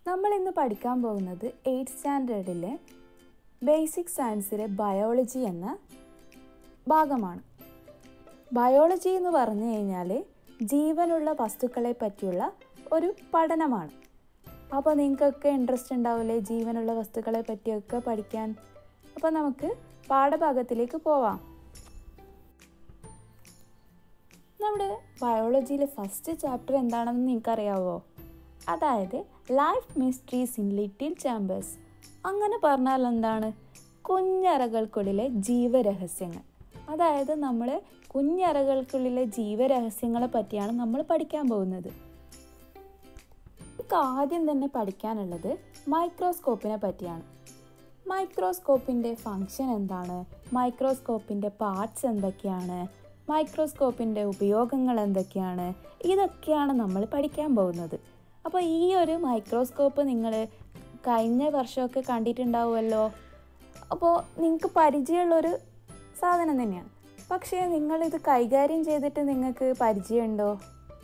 നമ്മൾ ഇന്ന് പഠിക്കാൻ പോകുന്നത് എയ്റ്റ് സ്റ്റാൻഡേർഡിലെ ബേസിക് സയൻസിലെ ബയോളജി എന്ന ഭാഗമാണ് ബയോളജി എന്ന് പറഞ്ഞു കഴിഞ്ഞാൽ ജീവനുള്ള വസ്തുക്കളെ പറ്റിയുള്ള ഒരു പഠനമാണ് അപ്പോൾ നിങ്ങൾക്കൊക്കെ ഇൻട്രസ്റ്റ് ഉണ്ടാവില്ലേ ജീവനുള്ള വസ്തുക്കളെ പറ്റിയൊക്കെ പഠിക്കാൻ അപ്പോൾ നമുക്ക് പാഠഭാഗത്തിലേക്ക് പോവാം നമ്മുടെ ബയോളജിയിലെ ഫസ്റ്റ് ചാപ്റ്റർ എന്താണെന്ന് നിങ്ങൾക്കറിയാവോ അതായത് life mysteries in little chambers അങ്ങനെ പറഞ്ഞാൽ എന്താണ് കുഞ്ഞറകൾക്കുള്ളിലെ ജീവരഹസ്യങ്ങൾ അതായത് നമ്മൾ കുഞ്ഞറകൾക്കുള്ളിലെ ജീവരഹസ്യങ്ങളെ പറ്റിയാണ് നമ്മൾ പഠിക്കാൻ പോകുന്നത് നമുക്ക് ആദ്യം തന്നെ പഠിക്കാനുള്ളത് മൈക്രോസ്കോപ്പിനെ പറ്റിയാണ് മൈക്രോസ്കോപ്പിൻ്റെ ഫങ്ഷൻ എന്താണ് മൈക്രോസ്കോപ്പിൻ്റെ പാർട്സ് എന്തൊക്കെയാണ് മൈക്രോസ്കോപ്പിൻ്റെ ഉപയോഗങ്ങൾ എന്തൊക്കെയാണ് ഇതൊക്കെയാണ് നമ്മൾ പഠിക്കാൻ പോകുന്നത് അപ്പോൾ ഈ ഒരു മൈക്രോസ്കോപ്പ് നിങ്ങൾ കഴിഞ്ഞ വർഷമൊക്കെ കണ്ടിട്ടുണ്ടാവുമല്ലോ അപ്പോൾ നിങ്ങൾക്ക് പരിചയമുള്ളൊരു സാധനം തന്നെയാണ് പക്ഷേ നിങ്ങളിത് കൈകാര്യം ചെയ്തിട്ട് നിങ്ങൾക്ക് പരിചയമുണ്ടോ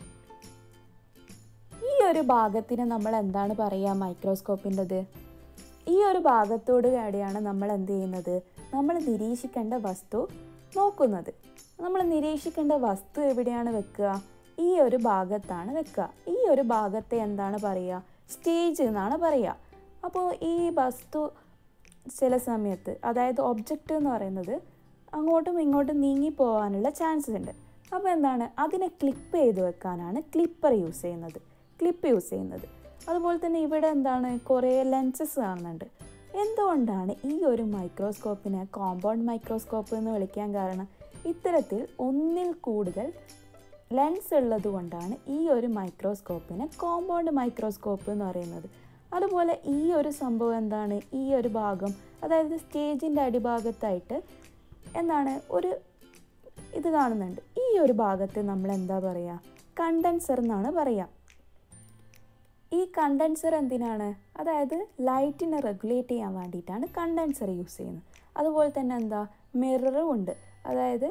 ഈ ഒരു ഭാഗത്തിന് നമ്മൾ എന്താണ് പറയുക മൈക്രോസ്കോപ്പിൻ്റെത് ഈ ഒരു ഭാഗത്തോട് കൂടിയാണ് നമ്മൾ എന്ത് ചെയ്യുന്നത് നമ്മൾ നിരീക്ഷിക്കേണ്ട വസ്തു നോക്കുന്നത് നമ്മൾ നിരീക്ഷിക്കേണ്ട വസ്തു എവിടെയാണ് വെക്കുക ഈ ഒരു ഭാഗത്താണ് വെക്കുക ഈ ഒരു ഭാഗത്തെ എന്താണ് പറയുക സ്റ്റേജ് എന്നാണ് പറയുക അപ്പോൾ ഈ വസ്തു ചില സമയത്ത് അതായത് ഒബ്ജക്റ്റ് എന്ന് പറയുന്നത് അങ്ങോട്ടും ഇങ്ങോട്ടും നീങ്ങി പോകാനുള്ള ചാൻസസ് ഉണ്ട് അപ്പോൾ എന്താണ് അതിനെ ക്ലിപ്പ് ചെയ്ത് വെക്കാനാണ് ക്ലിപ്പർ യൂസ് ചെയ്യുന്നത് ക്ലിപ്പ് യൂസ് ചെയ്യുന്നത് അതുപോലെ തന്നെ ഇവിടെ എന്താണ് കുറേ ലെൻസസ് കാണുന്നുണ്ട് എന്തുകൊണ്ടാണ് ഈ ഒരു മൈക്രോസ്കോപ്പിനെ കോമ്പൗണ്ട് മൈക്രോസ്കോപ്പ് എന്ന് വിളിക്കാൻ കാരണം ഇത്തരത്തിൽ ഒന്നിൽ കൂടുതൽ ലെൻസ് ഉള്ളത് കൊണ്ടാണ് ഈ ഒരു മൈക്രോസ്കോപ്പിനെ കോമ്പൗണ്ട് മൈക്രോസ്കോപ്പ് എന്ന് പറയുന്നത് അതുപോലെ ഈ ഒരു സംഭവം എന്താണ് ഈ ഒരു ഭാഗം അതായത് സ്റ്റേജിൻ്റെ അടിഭാഗത്തായിട്ട് എന്താണ് ഒരു ഇത് കാണുന്നുണ്ട് ഈ ഒരു ഭാഗത്തെ നമ്മൾ എന്താ പറയുക കണ്ടൻസർ എന്നാണ് പറയുക ഈ കണ്ടൻസർ എന്തിനാണ് അതായത് ലൈറ്റിനെ റെഗുലേറ്റ് ചെയ്യാൻ വേണ്ടിയിട്ടാണ് കണ്ടൻസർ യൂസ് ചെയ്യുന്നത് അതുപോലെ തന്നെ എന്താ മിററും ഉണ്ട് അതായത്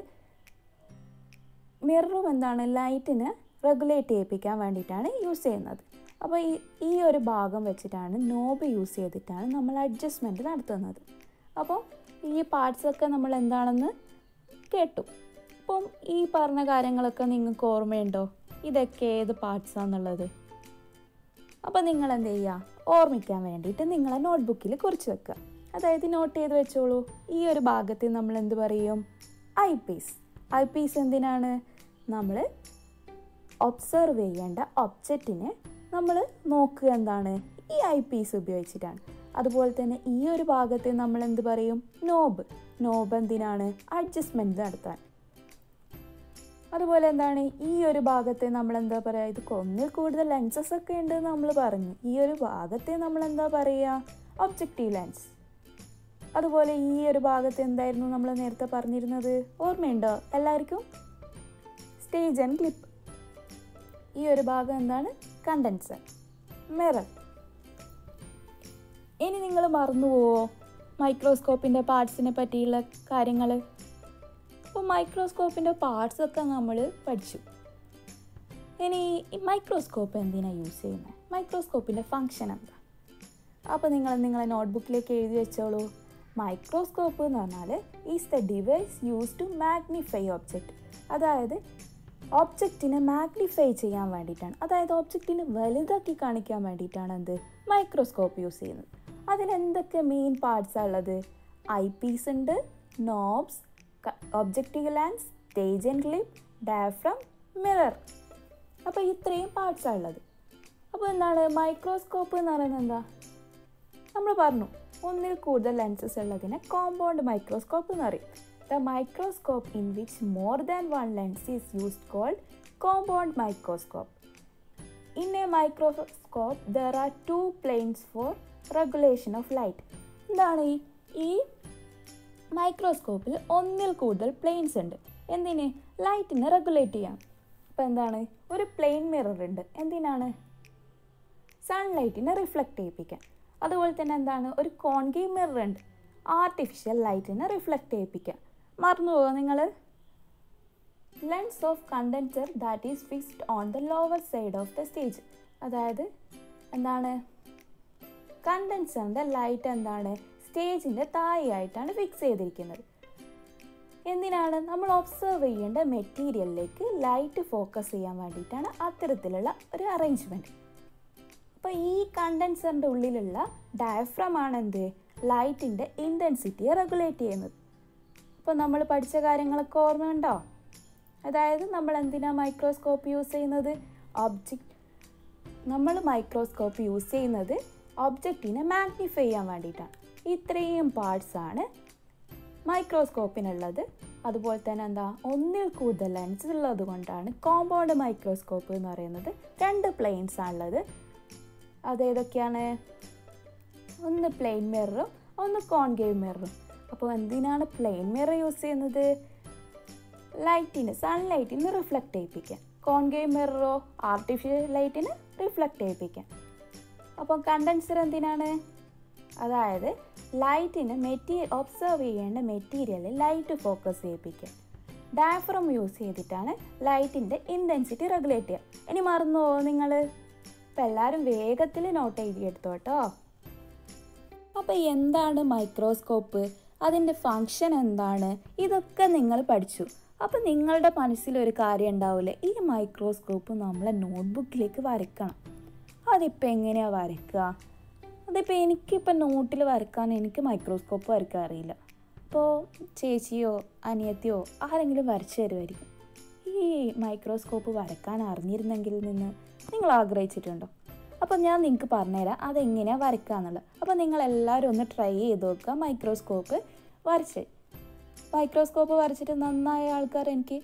മിററും എന്താണ് ലൈറ്റിനെ റെഗുലേറ്റ് ചെയ്യിപ്പിക്കാൻ വേണ്ടിയിട്ടാണ് യൂസ് ചെയ്യുന്നത് അപ്പോൾ ഈ ഈ ഒരു ഭാഗം വെച്ചിട്ടാണ് നോബ് യൂസ് ചെയ്തിട്ടാണ് നമ്മൾ അഡ്ജസ്റ്റ്മെൻറ്റ് നടത്തുന്നത് അപ്പോൾ ഈ പാർട്സൊക്കെ നമ്മൾ എന്താണെന്ന് കേട്ടു അപ്പം ഈ പറഞ്ഞ കാര്യങ്ങളൊക്കെ നിങ്ങൾക്ക് ഓർമ്മയുണ്ടോ ഇതൊക്കെ ഏത് പാർട്സാന്നുള്ളത് അപ്പോൾ നിങ്ങൾ എന്ത് ചെയ്യുക ഓർമ്മിക്കാൻ വേണ്ടിയിട്ട് നിങ്ങളെ നോട്ട്ബുക്കിൽ കുറിച്ച് വെക്കുക അതായത് നോട്ട് ചെയ്ത് വെച്ചോളൂ ഈ ഒരു ഭാഗത്ത് നമ്മൾ എന്ത് പറയും ഐ പീസ് ഐ പീസ് എന്തിനാണ് നമ്മൾ ഒബ്സർവ് ചെയ്യേണ്ട ഒബ്ജക്റ്റിനെ നമ്മൾ നോക്കുക എന്താണ് ഈ ഐ പീസ് ഉപയോഗിച്ചിട്ടാണ് അതുപോലെ തന്നെ ഈ ഒരു ഭാഗത്തെ നമ്മൾ എന്ത് പറയും നോബ് നോബ് എന്തിനാണ് അഡ്ജസ്റ്റ്മെൻറ്റ് നടത്താൻ അതുപോലെ എന്താണ് ഈ ഒരു ഭാഗത്തെ നമ്മൾ എന്താ പറയുക ഇത് ഒന്നിൽ കൂടുതൽ ലെൻസസ് ഒക്കെ ഉണ്ട് നമ്മൾ പറഞ്ഞു ഈ ഒരു ഭാഗത്തെ നമ്മൾ എന്താ പറയുക ഒബ്ജക്റ്റീവ് ലെൻസ് അതുപോലെ ഈ ഒരു ഭാഗത്ത് എന്തായിരുന്നു നമ്മൾ നേരത്തെ പറഞ്ഞിരുന്നത് ഓർമ്മയുണ്ടോ എല്ലാവർക്കും സ്റ്റേജ് ആൻഡ് ക്ലിപ്പ് ഈ ഒരു ഭാഗം എന്താണ് കണ്ടൻസർ മിറർ ഇനി നിങ്ങൾ മറന്നുപോവോ മൈക്രോസ്കോപ്പിൻ്റെ പാർട്സിനെ പറ്റിയുള്ള കാര്യങ്ങൾ അപ്പോൾ മൈക്രോസ്കോപ്പിൻ്റെ പാർട്സൊക്കെ നമ്മൾ പഠിച്ചു ഇനി ഈ മൈക്രോസ്കോപ്പ് എന്തിനാണ് യൂസ് ചെയ്യുന്നത് മൈക്രോസ്കോപ്പിൻ്റെ ഫങ്ഷൻ എന്താ അപ്പോൾ നിങ്ങൾ നിങ്ങളെ നോട്ട്ബുക്കിലേക്ക് എഴുതി വെച്ചോളൂ മൈക്രോസ്കോപ്പ് എന്ന് പറഞ്ഞാൽ is the device use to magnify object അതായത് ഒബ്ജക്റ്റിനെ മാഗ്നിഫൈ ചെയ്യാൻ വേണ്ടിയിട്ടാണ് അതായത് ഒബ്ജക്റ്റിനെ വലുതാക്കി കാണിക്കാൻ വേണ്ടിയിട്ടാണ് എന്ത് മൈക്രോസ്കോപ്പ് യൂസ് ചെയ്യുന്നത് അതിലെന്തൊക്കെ മെയിൻ പാർട്സാണ് ഉള്ളത് ഐ പീസ് ഉണ്ട് knobs objective lens stage and clip diaphragm mirror അപ്പോൾ ഇത്രയും പാർട്സാണ് ഉള്ളത് അപ്പോൾ എന്താണ് മൈക്രോസ്കോപ്പ് എന്ന് പറയുന്നത് എന്താ നമ്മൾ പറഞ്ഞു ഒന്നിൽ കൂടുതൽ ലെൻസസ് ഉള്ളതിനെ കോമ്പൗണ്ട് മൈക്രോസ്കോപ്പ് എന്ന് പറയും the microscope in which more than one lens is used called compound microscope in a microscope there are two planes for regulation of light എന്താണ് ഈ ഈ മൈക്രോസ്കോപ്പിൽ ഒന്നിൽ കൂടുതൽ പ്ലെയിൻസ് ഉണ്ട് എന്തിന് ലൈറ്റിനെ റെഗുലേറ്റ് ചെയ്യാം അപ്പോൾ എന്താണ് ഒരു പ്ലെയിൻ മിറർ ഉണ്ട് എന്തിനാണ് സൺലൈറ്റിനെ റിഫ്ലക്റ്റ് ചെയ്യിപ്പിക്കാൻ അതുപോലെ തന്നെ എന്താണ് ഒരു കോൺകേവ് മിറർ ഉണ്ട് ആർട്ടിഫിഷ്യൽ ലൈറ്റിനെ റിഫ്ലക്റ്റ് ചെയ്യിപ്പിക്കുക മറന്നു പോകുക നിങ്ങൾ lens of condenser that is fixed on the lower side of the stage അതായത് എന്താണ് കണ്ടൻസറിൻ്റെ ലൈറ്റ് എന്താണ് സ്റ്റേജിൻ്റെ താഴെയായിട്ടാണ് ഫിക്സ് ചെയ്തിരിക്കുന്നത് എന്തിനാണ് നമ്മൾ ഒബ്സർവ് ചെയ്യേണ്ട മെറ്റീരിയലിലേക്ക് ലൈറ്റ് ഫോക്കസ് ചെയ്യാൻ വേണ്ടിയിട്ടാണ് അത്തരത്തിലുള്ള ഒരു അറേഞ്ച്മെൻറ്റ് അപ്പോൾ ഈ കണ്ടൻസറിൻ്റെ ഉള്ളിലുള്ള ഡയഫ്രം ആണ് എന്ത് ലൈറ്റിൻ്റെ ഇൻറ്റൻസിറ്റിയെ റെഗുലേറ്റ് ചെയ്യുന്നത് അപ്പോൾ നമ്മൾ പഠിച്ച കാര്യങ്ങളൊക്കെ ഓർമ്മയുണ്ടോ അതായത് നമ്മൾ എന്തിനാ മൈക്രോസ്കോപ്പ് യൂസ് ചെയ്യുന്നത് ഒബ്ജക്റ്റ് നമ്മൾ മൈക്രോസ്കോപ്പ് യൂസ് ചെയ്യുന്നത് ഒബ്ജക്റ്റിനെ മാഗ്നിഫൈ ചെയ്യാൻ വേണ്ടിയിട്ടാണ് ഇത്രയും പാർട്സ് ആണ് മൈക്രോസ്കോപ്പിനുള്ളത് അതുപോലെ തന്നെ എന്താ ഒന്നിൽ കൂടുതൽ ലെൻസ് ഉള്ളത് കൊണ്ടാണ് കോമ്പൗണ്ട് മൈക്രോസ്കോപ്പ് എന്ന് പറയുന്നത് രണ്ട് പ്ലെയിൻസ് ആണുള്ളത് അതേതൊക്കെയാണ് ഒന്ന് പ്ലെയിൻ മിററും ഒന്ന് കോൺകേവ് മിററും അപ്പോൾ എന്തിനാണ് പ്ലെയിൻ മിറർ യൂസ് ചെയ്യുന്നത് ലൈറ്റിന് സൺലൈറ്റിന് റിഫ്ലക്റ്റ് ചെയ്യിപ്പിക്കാൻ കോൺകേവ് മിററോ ആർട്ടിഫിഷ്യൽ ലൈറ്റിന് റിഫ്ലക്റ്റ് ചെയ്യിപ്പിക്കാൻ അപ്പോൾ കണ്ടൻസർ എന്തിനാണ് അതായത് ലൈറ്റിന് മെറ്റീരിയൽ ഒബ്സർവ് ചെയ്യേണ്ട മെറ്റീരിയലിൽ ലൈറ്റ് ഫോക്കസ് ചെയ്യിപ്പിക്കുക ഡയഫ്രം യൂസ് ചെയ്തിട്ടാണ് ലൈറ്റിൻ്റെ ഇൻറ്റൻസിറ്റി റെഗുലേറ്റ് ചെയ്യുക ഇനി മറന്നുവോ നിങ്ങൾ ഇപ്പം എല്ലാവരും വേഗത്തിൽ നോട്ട് എഴുതിയെടുത്തോ കേട്ടോ അപ്പോൾ എന്താണ് മൈക്രോസ്കോപ്പ് അതിൻ്റെ ഫങ്ഷൻ എന്താണ് ഇതൊക്കെ നിങ്ങൾ പഠിച്ചു അപ്പോൾ നിങ്ങളുടെ മനസ്സിലൊരു കാര്യം ഉണ്ടാവില്ലേ ഈ മൈക്രോസ്കോപ്പ് നമ്മളെ നോട്ട്ബുക്കിലേക്ക് വരയ്ക്കണം അതിപ്പോൾ എങ്ങനെയാണ് വരയ്ക്കുക അതിപ്പോൾ എനിക്കിപ്പോൾ നോട്ടിൽ വരക്കാൻ എനിക്ക് മൈക്രോസ്കോപ്പ് വരയ്ക്കാൻ അറിയില്ല അപ്പോൾ ചേച്ചിയോ അനിയത്തിയോ ആരെങ്കിലും വരച്ചു തരുമായിരിക്കും ഈ മൈക്രോസ്കോപ്പ് വരക്കാൻ അറിഞ്ഞിരുന്നെങ്കിൽ നിന്ന് നിങ്ങൾ ആഗ്രഹിച്ചിട്ടുണ്ടോ അപ്പോൾ ഞാൻ നിങ്ങൾക്ക് പറഞ്ഞുതരാം അതെങ്ങനെയാണ് വരയ്ക്കുക എന്നുള്ളത് അപ്പോൾ നിങ്ങൾ എല്ലാവരും ഒന്ന് ട്രൈ ചെയ്ത് നോക്കുക മൈക്രോസ്കോപ്പ് വരച്ച് മൈക്രോസ്കോപ്പ് വരച്ചിട്ട് നന്നായ ആൾക്കാർ എനിക്ക്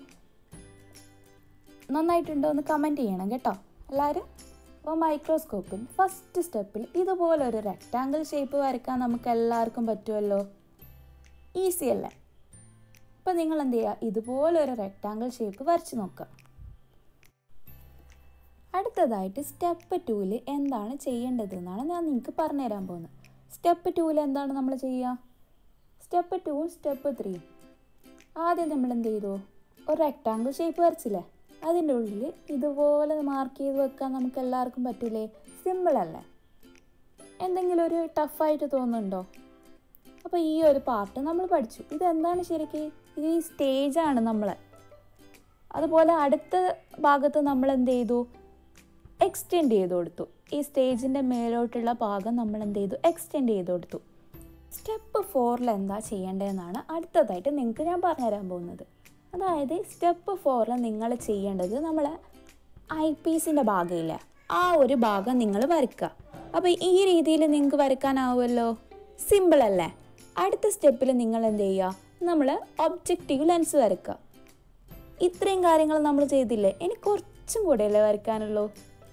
നന്നായിട്ടുണ്ടോ എന്ന് കമൻറ്റ് ചെയ്യണം കേട്ടോ എല്ലാവരും അപ്പോൾ മൈക്രോസ്കോപ്പിൽ ഫസ്റ്റ് സ്റ്റെപ്പിൽ ഇതുപോലെ ഒരു റെക്റ്റാങ്കിൾ ഷേപ്പ് വരയ്ക്കാൻ നമുക്ക് എല്ലാവർക്കും പറ്റുമല്ലോ ഈസി അല്ലേ അപ്പോൾ നിങ്ങൾ എന്ത് ചെയ്യുക ഇതുപോലെ ഒരു റെക്റ്റാങ്കിൾ ഷേപ്പ് വരച്ച് നോക്കുക അടുത്തതായിട്ട് സ്റ്റെപ്പ് ടൂവിൽ എന്താണ് ചെയ്യേണ്ടത് എന്നാണ് ഞാൻ നിങ്ങൾക്ക് പറഞ്ഞുതരാൻ പോകുന്നത് സ്റ്റെപ്പ് ടൂവിൽ എന്താണ് നമ്മൾ ചെയ്യുക സ്റ്റെപ്പ് ടൂവും സ്റ്റെപ്പ് ത്രീയും ആദ്യം നമ്മൾ എന്ത് ചെയ്തു ഒരു റെക്റ്റാങ്കിൾ ഷേപ്പ് വരച്ചില്ലേ അതിൻ്റെ ഉള്ളിൽ ഇതുപോലെ മാർക്ക് ചെയ്ത് വെക്കാൻ നമുക്ക് എല്ലാവർക്കും പറ്റൂലേ സിമ്പിൾ അല്ലേ എന്തെങ്കിലും ഒരു ടഫായിട്ട് തോന്നുന്നുണ്ടോ അപ്പോൾ ഈ ഒരു പാർട്ട് നമ്മൾ പഠിച്ചു ഇതെന്താണ് ശരിക്കും ഇത് ഈ സ്റ്റേജാണ് നമ്മളെ അതുപോലെ അടുത്ത ഭാഗത്ത് നമ്മൾ എന്ത് ചെയ്തു എക്സ്റ്റെൻഡ് ചെയ്ത് കൊടുത്തു ഈ സ്റ്റേജിൻ്റെ മേലോട്ടുള്ള ഭാഗം നമ്മൾ എന്ത് ചെയ്തു എക്സ്റ്റെൻഡ് ചെയ്ത് കൊടുത്തു സ്റ്റെപ്പ് ഫോറിൽ എന്താ ചെയ്യേണ്ടതെന്നാണ് അടുത്തതായിട്ട് നിങ്ങൾക്ക് ഞാൻ പറഞ്ഞുതരാൻ പോകുന്നത് അതായത് സ്റ്റെപ്പ് ഫോറിൽ നിങ്ങൾ ചെയ്യേണ്ടത് നമ്മൾ ഐ പീസിൻ്റെ ഭാഗമില്ല ആ ഒരു ഭാഗം നിങ്ങൾ വരയ്ക്കുക അപ്പോൾ ഈ രീതിയിൽ നിങ്ങൾക്ക് വരയ്ക്കാനാവുമല്ലോ സിമ്പിൾ അല്ലേ അടുത്ത സ്റ്റെപ്പിൽ നിങ്ങൾ എന്ത് ചെയ്യുക നമ്മൾ ഒബ്ജക്റ്റീവ് ലെൻസ് വരയ്ക്കുക ഇത്രയും കാര്യങ്ങൾ നമ്മൾ ചെയ്തില്ലേ ഇനി കുറച്ചും കൂടെയല്ലേ വരയ്ക്കാനുള്ളൂ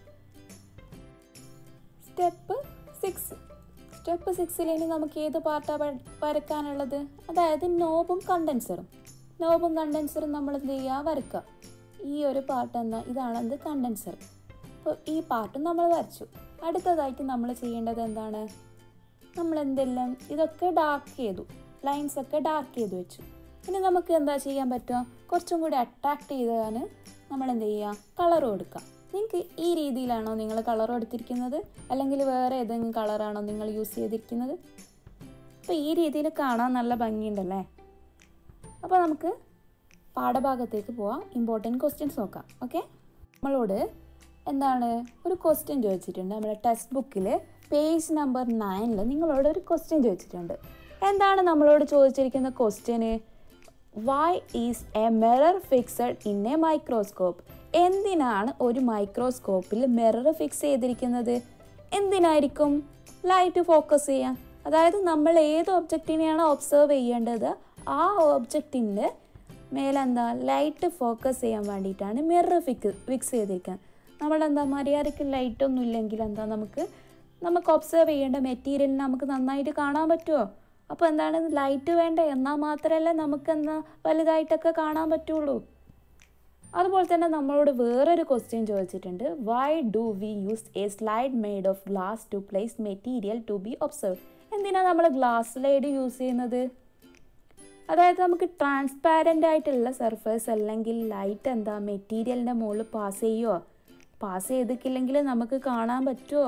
സ്റ്റെപ്പ് സിക്സ് സ്റ്റെപ്പ് സിക്സിൽ ഇനി നമുക്ക് ഏത് പാർട്ടാണ് വരയ്ക്കാനുള്ളത് അതായത് നോബും കണ്ടൻസറും നോബും കണ്ടൻസറും നമ്മൾ എന്ത് ചെയ്യുക വരയ്ക്കുക ഈ ഒരു പാർട്ട് എന്താ ഇതാണ് എന്ത് കണ്ടൻസർ അപ്പോൾ ഈ പാർട്ടും നമ്മൾ വരച്ചു അടുത്തതായിട്ട് നമ്മൾ ചെയ്യേണ്ടത് എന്താണ് നമ്മൾ എന്തെല്ലാം ഇതൊക്കെ ഡാർക്ക് ചെയ്തു ലൈൻസ് ഒക്കെ ഡാർക്ക് ചെയ്ത് വെച്ചു ഇനി നമുക്ക് എന്താ ചെയ്യാൻ പറ്റുക കുറച്ചും കൂടി അട്രാക്ട് ചെയ്താൽ നമ്മൾ എന്ത് ചെയ്യുക കളർ കൊടുക്കാം നിങ്ങൾക്ക് ഈ രീതിയിലാണോ നിങ്ങൾ കളർ കൊടുത്തിരിക്കുന്നത് അല്ലെങ്കിൽ വേറെ ഏതെങ്കിലും കളറാണോ നിങ്ങൾ യൂസ് ചെയ്തിരിക്കുന്നത് അപ്പോൾ ഈ രീതിയിൽ കാണാൻ നല്ല ഭംഗിയുണ്ടല്ലേ അപ്പോൾ നമുക്ക് പാഠഭാഗത്തേക്ക് പോവാം ഇമ്പോർട്ടൻറ്റ് ക്വസ്റ്റ്യൻസ് നോക്കാം ഓക്കെ നമ്മളോട് എന്താണ് ഒരു ക്വസ്റ്റ്യൻ ചോദിച്ചിട്ടുണ്ട് നമ്മുടെ ടെക്സ്റ്റ് ബുക്കിൽ പേജ് നമ്പർ നയനിൽ നിങ്ങളോട് ഒരു ക്വസ്റ്റ്യൻ ചോദിച്ചിട്ടുണ്ട് എന്താണ് നമ്മളോട് ചോദിച്ചിരിക്കുന്ന ക്വസ്റ്റ്യന് why is a mirror fixed in a microscope എന്തിനാണ് ഒരു മൈക്രോസ്കോപ്പിൽ മിറർ ഫിക്സ് ചെയ്തിരിക്കുന്നത് എന്തിനായിരിക്കും ലൈറ്റ് ഫോക്കസ് ചെയ്യാൻ അതായത് നമ്മൾ ഏത് ഒബ്ജക്റ്റിനെയാണ് ഒബ്സർവ് ചെയ്യേണ്ടത് ആ ഒബ്ജക്റ്റിൻ്റെ മേലെന്താ ലൈറ്റ് ഫോക്കസ് ചെയ്യാൻ വേണ്ടിയിട്ടാണ് മിറർ ഫിക്സ് ഫിക്സ് ചെയ്തിരിക്കുന്നത് നമ്മളെന്താ മര്യാദയ്ക്ക് ലൈറ്റ് ഒന്നും ഇല്ലെങ്കിൽ എന്താ നമുക്ക് നമുക്ക് ഒബ്സർവ് ചെയ്യേണ്ട മെറ്റീരിയലിനെ നമുക്ക് നന്നായിട്ട് കാണാൻ പറ്റുമോ അപ്പോൾ എന്താണ് ലൈറ്റ് വേണ്ട എന്നാൽ മാത്രമല്ലേ നമുക്ക് എന്നാ വലുതായിട്ടൊക്കെ കാണാൻ പറ്റുള്ളൂ അതുപോലെ തന്നെ നമ്മളോട് വേറൊരു ക്വസ്റ്റ്യൻ ചോദിച്ചിട്ടുണ്ട് why do we use a slide made of glass to place material to be observe എന്തിനാണ് നമ്മൾ ഗ്ലാസ് സ്ലൈഡ് യൂസ് ചെയ്യുന്നത് അതായത് നമുക്ക് ട്രാൻസ്പാരൻ്റ് ആയിട്ടുള്ള സർഫേസ് അല്ലെങ്കിൽ ലൈറ്റ് എന്താ മെറ്റീരിയലിൻ്റെ മുകളിൽ പാസ് ചെയ്യുമോ പാസ് ചെയ്തിട്ടില്ലെങ്കിൽ നമുക്ക് കാണാൻ പറ്റുമോ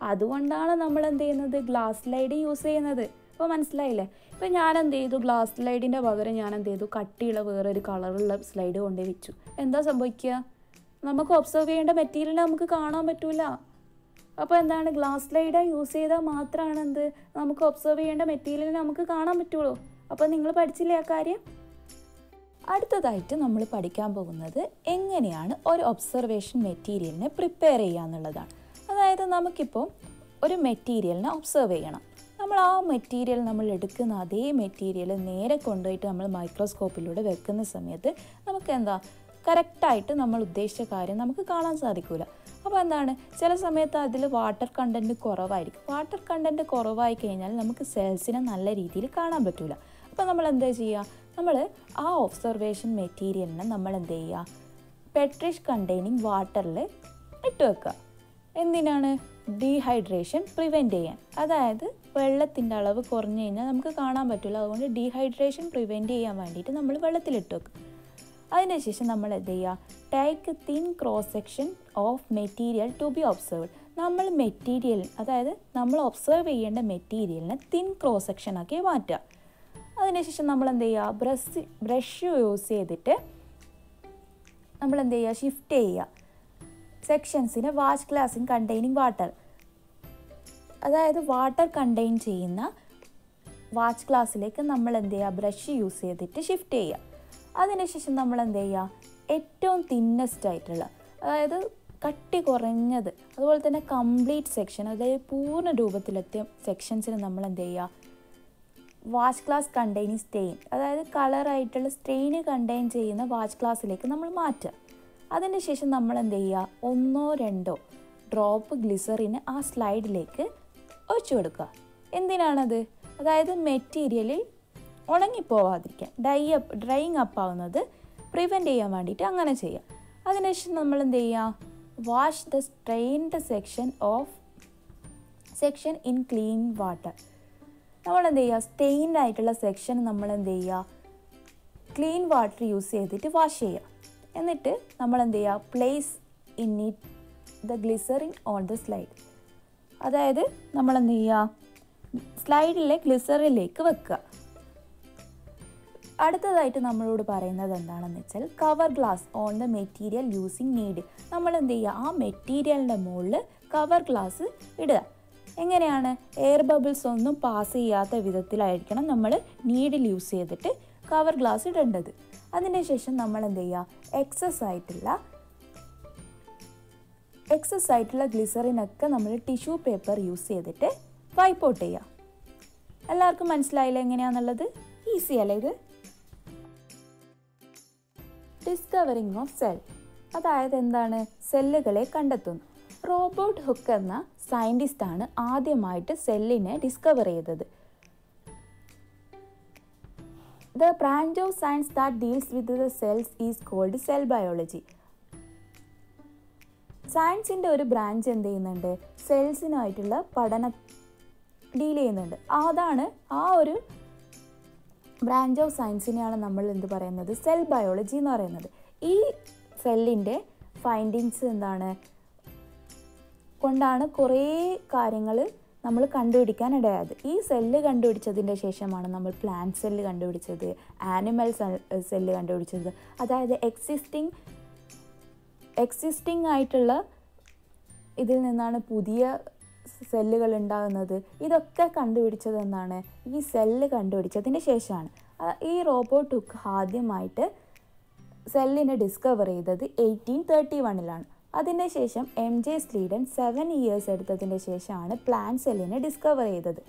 അതുകൊണ്ടാണ് നമ്മൾ എന്ത് ചെയ്യുന്നത് ഗ്ലാസ് സ്ലൈഡ് യൂസ് ചെയ്യുന്നത് അപ്പോൾ മനസ്സിലായില്ലേ ഇപ്പോൾ ഞാൻ എന്ത് ചെയ്തു ഗ്ലാസ് സ്ലൈഡിൻ്റെ പകരം ഞാൻ എന്ത് ചെയ്തു കട്ടിയുള്ള വേറൊരു കളറുള്ള സ്ലൈഡ് കൊണ്ടേ വെച്ചു എന്താ സംഭവിക്കുക നമുക്ക് ഒബ്സർവ് ചെയ്യേണ്ട മെറ്റീരിയൽ നമുക്ക് കാണാൻ പറ്റൂല അപ്പോൾ എന്താണ് ഗ്ലാസ് സ്ലൈഡ് യൂസ് ചെയ്താൽ മാത്രമാണ് എന്ത് നമുക്ക് ഒബ്സർവ് ചെയ്യേണ്ട മെറ്റീരിയൽ നമുക്ക് കാണാൻ പറ്റുള്ളൂ അപ്പോൾ നിങ്ങൾ പഠിച്ചില്ലേ ആ കാര്യം അടുത്തതായിട്ട് നമ്മൾ പഠിക്കാൻ പോകുന്നത് എങ്ങനെയാണ് ഒരു ഒബ്സർവേഷൻ മെറ്റീരിയലിനെ പ്രിപ്പയർ ചെയ്യുക എന്നുള്ളതാണ് അതായത് നമുക്കിപ്പോൾ ഒരു മെറ്റീരിയലിനെ ഒബ്സർവ് ചെയ്യണം നമ്മൾ ആ മെറ്റീരിയൽ നമ്മൾ എടുക്കുന്ന അതേ മെറ്റീരിയൽ നേരെ കൊണ്ടുപോയിട്ട് നമ്മൾ മൈക്രോസ്കോപ്പിലൂടെ വെക്കുന്ന സമയത്ത് നമുക്ക് എന്താ കറക്റ്റായിട്ട് നമ്മൾ ഉദ്ദേശിച്ച കാര്യം നമുക്ക് കാണാൻ സാധിക്കില്ല അപ്പോൾ എന്താണ് ചില സമയത്ത് അതിൽ വാട്ടർ കണ്ടൻറ്റ് കുറവായിരിക്കും വാട്ടർ കണ്ടൻറ്റ് കുറവായി കഴിഞ്ഞാൽ നമുക്ക് സെൽസിനെ നല്ല രീതിയിൽ കാണാൻ പറ്റില്ല അപ്പോൾ നമ്മൾ എന്താ ചെയ്യുക നമ്മൾ ആ ഒബ്സർവേഷൻ മെറ്റീരിയലിനെ നമ്മൾ എന്ത് ചെയ്യുക പെട്രിഷ് കണ്ടെയ്നിങ് വാട്ടറിൽ ഇട്ട് വെക്കുക എന്തിനാണ് ഡീഹൈഡ്രേഷൻ പ്രിവെൻറ്റ് ചെയ്യാൻ അതായത് വെള്ളത്തിൻ്റെ അളവ് കുറഞ്ഞു കഴിഞ്ഞാൽ നമുക്ക് കാണാൻ പറ്റില്ല അതുകൊണ്ട് ഡീഹൈഡ്രേഷൻ പ്രിവെൻറ്റ് ചെയ്യാൻ വേണ്ടിയിട്ട് നമ്മൾ വെള്ളത്തിലിട്ട് വെക്കും അതിനുശേഷം നമ്മൾ എന്ത് ചെയ്യുക take thin cross section of material to be observed നമ്മൾ മെറ്റീരിയൽ അതായത് നമ്മൾ ഒബ്സർവ് ചെയ്യേണ്ട മെറ്റീരിയലിനെ തിൻ ക്രോസ് സെക്ഷൻ ആക്കി മാറ്റുക അതിനുശേഷം നമ്മൾ എന്ത് ചെയ്യുക ബ്രഷ് ബ്രഷ് യൂസ് ചെയ്തിട്ട് നമ്മൾ എന്ത് ചെയ്യുക ഷിഫ്റ്റ് ചെയ്യുക സെക്ഷൻസിന് വാഷ് ഗ്ലാസിൻ കണ്ടെയ്നിങ് വാട്ടർ അതായത് വാട്ടർ കണ്ടെയ്ൻ ചെയ്യുന്ന വാച്ച് ഗ്ലാസ്സിലേക്ക് നമ്മൾ എന്ത് ചെയ്യുക ബ്രഷ് യൂസ് ചെയ്തിട്ട് ഷിഫ്റ്റ് ചെയ്യുക അതിനുശേഷം നമ്മൾ എന്ത് ചെയ്യുക ഏറ്റവും തിന്നസ്റ്റ് ആയിട്ടുള്ള അതായത് കട്ടി കുറഞ്ഞത് അതുപോലെ തന്നെ കംപ്ലീറ്റ് സെക്ഷൻ അതായത് പൂർണ്ണ രൂപത്തിലെത്തിയ സെക്ഷൻസിന് നമ്മൾ എന്ത് ചെയ്യുക വാച്ച് ഗ്ലാസ് കണ്ടെയ്നിങ് സ്റ്റെയിൻ അതായത് കളറായിട്ടുള്ള സ്റ്റെയിന് കണ്ടെയ്ൻ ചെയ്യുന്ന വാച്ച് ഗ്ലാസ്സിലേക്ക് നമ്മൾ മാറ്റുക അതിന് ശേഷം നമ്മൾ എന്ത് ചെയ്യുക ഒന്നോ രണ്ടോ ഡ്രോപ്പ് ഗ്ലിസറിന് ആ സ്ലൈഡിലേക്ക് ഒഴിച്ചു കൊടുക്കുക എന്തിനാണത് അതായത് മെറ്റീരിയലിൽ ഉണങ്ങിപ്പോവാതിരിക്കാൻ ഡൈ അപ്പ് ഡ്രൈയിങ് അപ്പ് ആവുന്നത് പ്രിവെൻറ്റ് ചെയ്യാൻ വേണ്ടിയിട്ട് അങ്ങനെ ചെയ്യുക അതിനുശേഷം നമ്മൾ എന്ത് ചെയ്യുക wash the strained section of section in clean water നമ്മൾ എന്ത് ചെയ്യുക സ്റ്റെയിൻഡ് ആയിട്ടുള്ള സെക്ഷൻ നമ്മൾ എന്ത് ചെയ്യുക ക്ലീൻ വാട്ടർ യൂസ് ചെയ്തിട്ട് വാഷ് ചെയ്യുക എന്നിട്ട് നമ്മൾ എന്ത് ചെയ്യുക place in it the glycerine on the slide അതായത് നമ്മൾ എന്ത് ചെയ്യുക സ്ലൈഡിലെ ഗ്ലിസറിലേക്ക് വെക്കുക അടുത്തതായിട്ട് നമ്മളോട് പറയുന്നത് എന്താണെന്ന് വെച്ചാൽ cover glass on the material using needle നമ്മൾ എന്ത് ചെയ്യുക ആ മെറ്റീരിയലിൻ്റെ മുകളിൽ കവർ ഗ്ലാസ് ഇടുക എങ്ങനെയാണ് എയർ ബബിൾസ് ഒന്നും പാസ് ചെയ്യാത്ത വിധത്തിലായിരിക്കണം നമ്മൾ നീഡിൽ യൂസ് ചെയ്തിട്ട് കവർ ഗ്ലാസ് ഇടേണ്ടത് അതിനുശേഷം നമ്മൾ എന്ത് ചെയ്യുക എക്സസ് ആയിട്ടുള്ള എക്സസ് ആയിട്ടുള്ള ഗ്ലിസറിനൊക്കെ നമ്മൾ ടിഷ്യൂ പേപ്പർ യൂസ് ചെയ്തിട്ട് വൈപ്പ് ഔട്ട് ചെയ്യുക എല്ലാവർക്കും മനസ്സിലായില്ല എങ്ങനെയാണെന്നുള്ളത് ഈസി അല്ലേ ഇത് ഡിസ്കവറിങ് ഓഫ് സെൽ അതായത് എന്താണ് സെല്ലുകളെ കണ്ടെത്തുന്നു റോബോട്ട് ഹുക്ക് എന്ന സയൻറ്റിസ്റ്റ് ആണ് ആദ്യമായിട്ട് സെല്ലിനെ ഡിസ്കവർ ചെയ്തത് the branch of science that deals with the cells is called cell biology സയൻസിൻ്റെ ഒരു ബ്രാഞ്ച് എന്ത് ചെയ്യുന്നുണ്ട് സെൽസിനായിട്ടുള്ള പഠനം ഡീൽ ചെയ്യുന്നുണ്ട് അതാണ് ആ ഒരു ബ്രാഞ്ച് ഓഫ് സയൻസിനെയാണ് നമ്മൾ എന്ത് പറയുന്നത് സെൽ ബയോളജി എന്ന് പറയുന്നത് ഈ സെല്ലിൻ്റെ ഫൈൻഡിങ്സ് എന്താണ് കൊണ്ടാണ് കുറേ കാര്യങ്ങൾ നമ്മൾ കണ്ടുപിടിക്കാൻ ഇടയായത് ഈ സെല്ല് കണ്ടുപിടിച്ചതിൻ്റെ ശേഷമാണ് നമ്മൾ പ്ലാന്റ് സെല്ല് കണ്ടുപിടിച്ചത് ആനിമൽ സെല്ല് കണ്ടുപിടിച്ചത് അതായത് എക്സിസ്റ്റിംഗ് എക്സിസ്റ്റിംഗ് ആയിട്ടുള്ള ഇതിൽ നിന്നാണ് പുതിയ സെല്ലുകൾ ഉണ്ടാകുന്നത് ഇതൊക്കെ കണ്ടുപിടിച്ചത് എന്നാണ് ഈ സെല്ല് കണ്ടുപിടിച്ചതിന് ശേഷമാണ് ഈ റോബോട്ട് ഹുക്ക് ആദ്യമായിട്ട് സെല്ലിനെ ഡിസ്കവർ ചെയ്തത് എയ്റ്റീൻ തേർട്ടി വണ്ണിലാണ് അതിന് ശേഷം M J Schleiden seven years എടുത്തതിന് ശേഷമാണ് പ്ലാൻ സെല്ലിനെ ഡിസ്കവർ ചെയ്തത്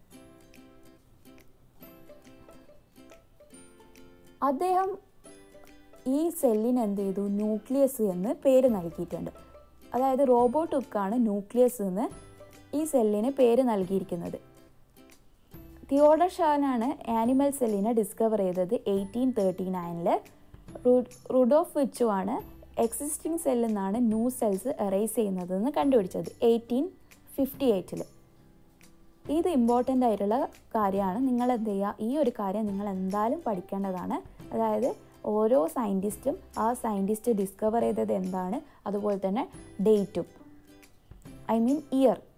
അദ്ദേഹം ഈ സെല്ലിന് എന്ത് ചെയ്തു ന്യൂക്ലിയസ് എന്ന് പേര് നൽകിയിട്ടുണ്ട് അതായത് റോബോട്ട് ഹുക്കാണ് ന്യൂക്ലിയസ് എന്ന് ഈ സെല്ലിന് പേര് നൽകിയിരിക്കുന്നത് തിയോഡർ ഷാനാണ് ആനിമൽ സെല്ലിനെ ഡിസ്കവർ ചെയ്തത് എയ്റ്റീൻ തേർട്ടി നയനിൽ റുഡോഫ് വിച്ചുവാണ് എക്സിസ്റ്റിംഗ് സെല്ലിൽ നിന്നാണ് ന്യൂ സെൽസ് എറേസ് ചെയ്യുന്നതെന്ന് കണ്ടുപിടിച്ചത് എയ്റ്റീൻ ഫിഫ്റ്റി എയ്റ്റിൽ ഇത് ഇമ്പോർട്ടൻ്റ് ആയിട്ടുള്ള കാര്യമാണ് നിങ്ങൾ എന്ത് ചെയ്യുക ഈ ഒരു കാര്യം നിങ്ങൾ എന്തായാലും പഠിക്കേണ്ടതാണ് അതായത് ഓരോ സയൻറ്റിസ്റ്റും ആ സയൻറ്റിസ്റ്റ് ഡിസ്കവർ ചെയ്തത് എന്താണ് അതുപോലെ തന്നെ ഡേറ്റും ഐ മീൻ ഇയർ